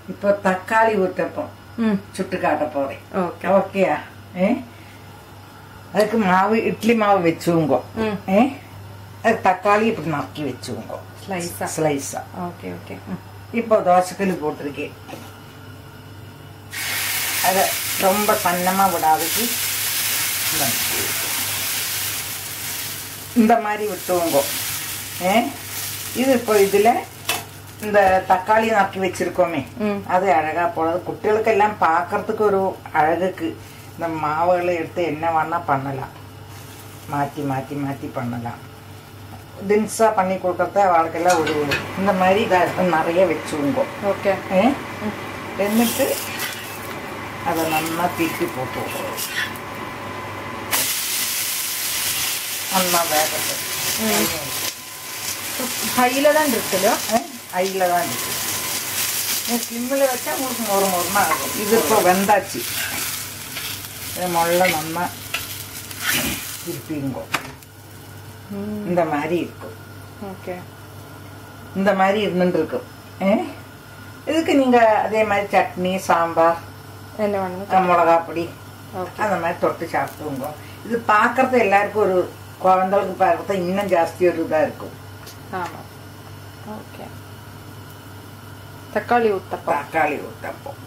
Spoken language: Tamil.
இப்போ தக்காளி ஊத்தப்பம் ம் சுட்டு காட்ட போறேன் ஓகே ஓகேயா ஏ அதுக்கு மாவு இட்லி மாவு வச்சுங்கோ ம் ஏ அதுக்கு தக்காளி இப்படி நறுக்கி வச்சுங்கோ ஸ்லைஸா ஸ்லைஸா ஓகே ஓகே ம் இப்போ தோசைக்கல் போட்டிருக்கேன் அதை ரொம்ப சன்னமாக விடாதுக்கு இந்த மாதிரி விட்டுவோங்க ஏ இது இப்போ இதில் இந்த தக்காளி நறுக்கி வச்சிருக்கோமே ம். அது அழகா போடாது குட்டிகளுக்கெல்லாம் பார்க்கறதுக்கு ஒரு அழகுக்கு இந்த மாவுகளை எடுத்து என்ன வேணா பண்ணலாம் மாற்றி மாற்றி மாற்றி பண்ணலாம் தின்ஸாக பண்ணி கொடுக்கறத அவளுக்கெல்லாம் ஒரு இந்த மாதிரி இதாக நிறைய வச்சுருங்கோ ஓகே ஏ എന്നിട്ട് அதை நல்லா தீட்டி போட்டு விடுறோம் நல்லா வேகட்டு ஹையில தான் இருக்குல்ல ஐயில் தான் இருக்கு ஸ்லிம்மில் வச்சா உங்களுக்கு மொறு மொறுமா ஆகும் இது இப்போ வெந்தாச்சு இதை முள்ள நல்லா திருப்பிங்கோ இந்த மாதிரி இருக்கும் ஓகே இந்த மாதிரி இருந்துட்டு இருக்கும் ஏ இதுக்கு நீங்கள் அதே மாதிரி சட்னி சாம்பார் என்ன வேணும் மிளகா பொடி ஓகே அந்த மாதிரி தொட்டு சாப்பிட்டுங்க இது பார்க்கறது எல்லாருக்கும் ஒரு குழந்தைகளுக்கு பார்க்கறது இன்னும் ஜாஸ்தி ஒரு இதாக இருக்கும் ஆமாம் ஓகே தக்காளி ஊத்தப்பா தக்காளி ஊத்தப்பம்